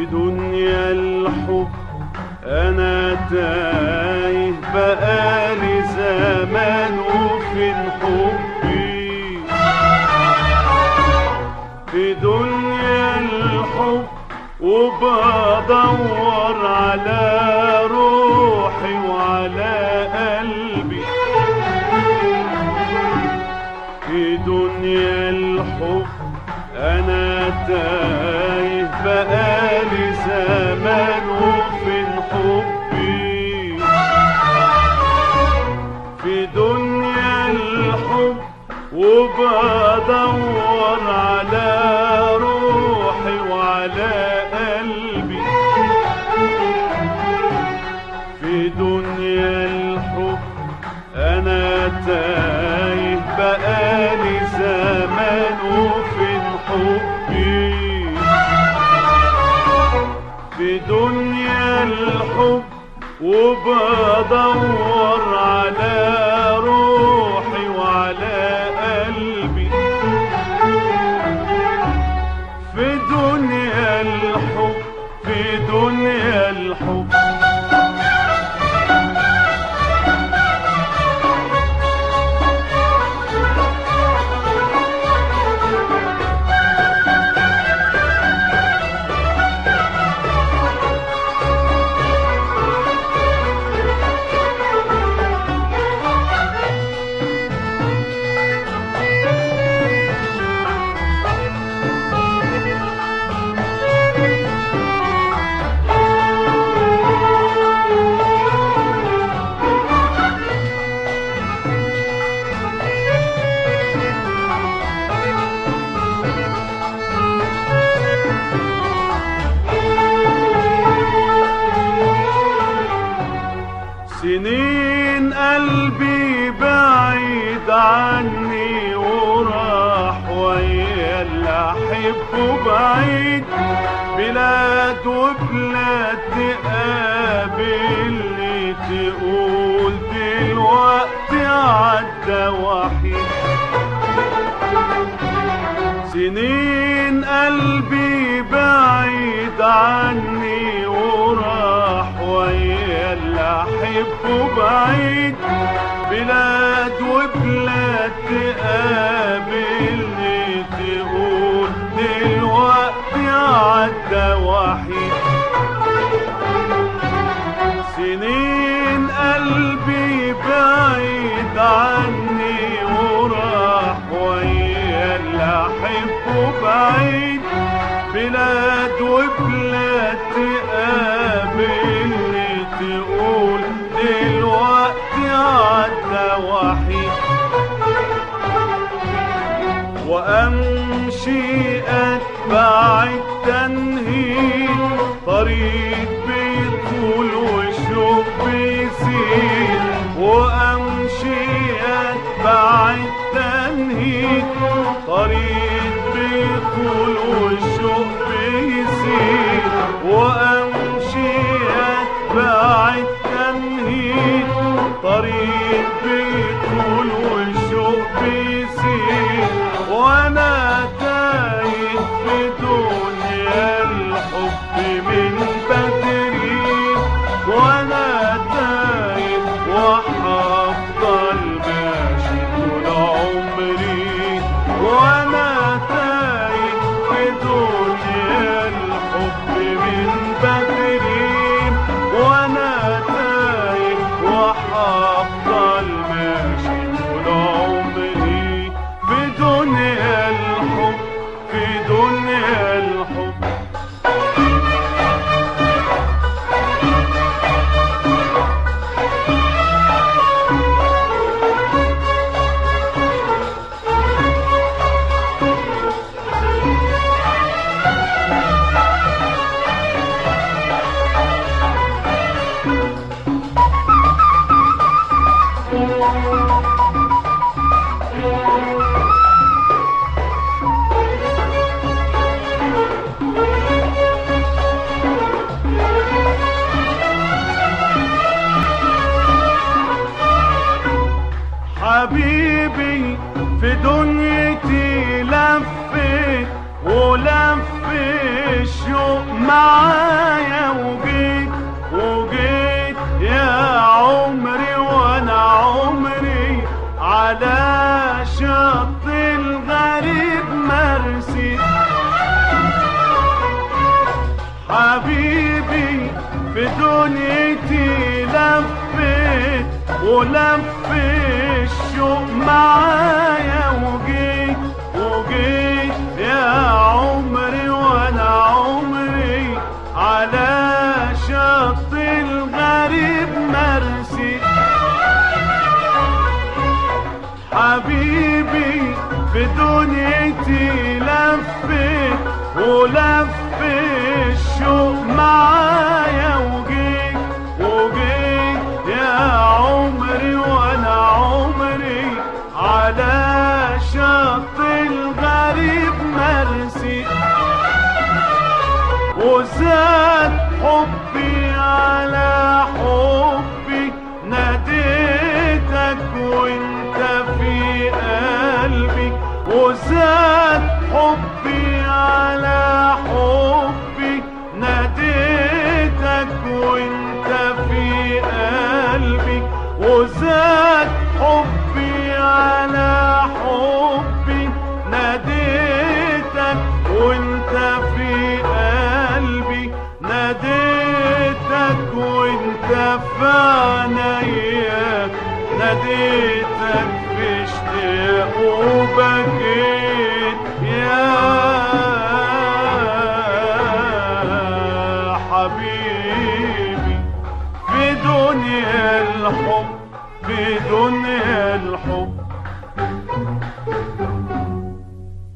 في دنيا الحب انا تايه بقالي زمان وفين حبي في دنيا الحب وبدور على روحي وعلى قلبي في دنيا الحب انا تايه بقالي زمان وفين حبي في دنيا الحب وبدور على روحي وعلى قلبي في دنيا الحب انا تايه بقالي زمان وفين حبي في دنيا الحب وبدور على روحي وعلى قلبي في دنيا الحب في دنيا الحب سنين قلبي بعيد عني وراح ويا اللي احبه بعيد بلاد وبلاد تقابلني تقول دلوقتي عدى وحيد سنين قلبي بعيد عني وراح ويا اللي احبه بعيد بلاد وبلاد تقابلني تقول دلوقتي عدى وحيد سنين قلبي بعيد عني وراح ويا اللي احبه بعيد بلاد وبلاد تقابلني تقول دلوقتي عدى وحيد وامشي اتبع التنهيد طريق بيطول والشوق بيزيد وامشي اتبع التنهيد طريق بيطول والشوق بيزيد وامشي اتبع التنهيد طريق بيطول والشوق بيزيد وانا تايه في دنيا الحب من بدري وانا تايه وحفضل ماشي طول عمري وانا تايه في دنيا الحب من بدري وانا تايه وحفضل ماشي طول عمري في دنيا الحب في دنيا الحب حبيبي في دنيتي لفيت ولف الشوق معايا وجيت وجيت يا عمري وانا عمري على شط الغريب مرسي حبيبي في دنيتي لفت ولف الشوق معايا وجيت وجيت يا عمري وانا عمري على شط الغريب مرسي وزاد حبي على حبي ناديتك وانت في قلبي وزاد حبي على حبي ناديتك وانت في قلبي وزاد حبي على حبي ناديتك وانت في قلبي ناديتك وانت في عينيا ناديتك في اشتياق وبكيت يا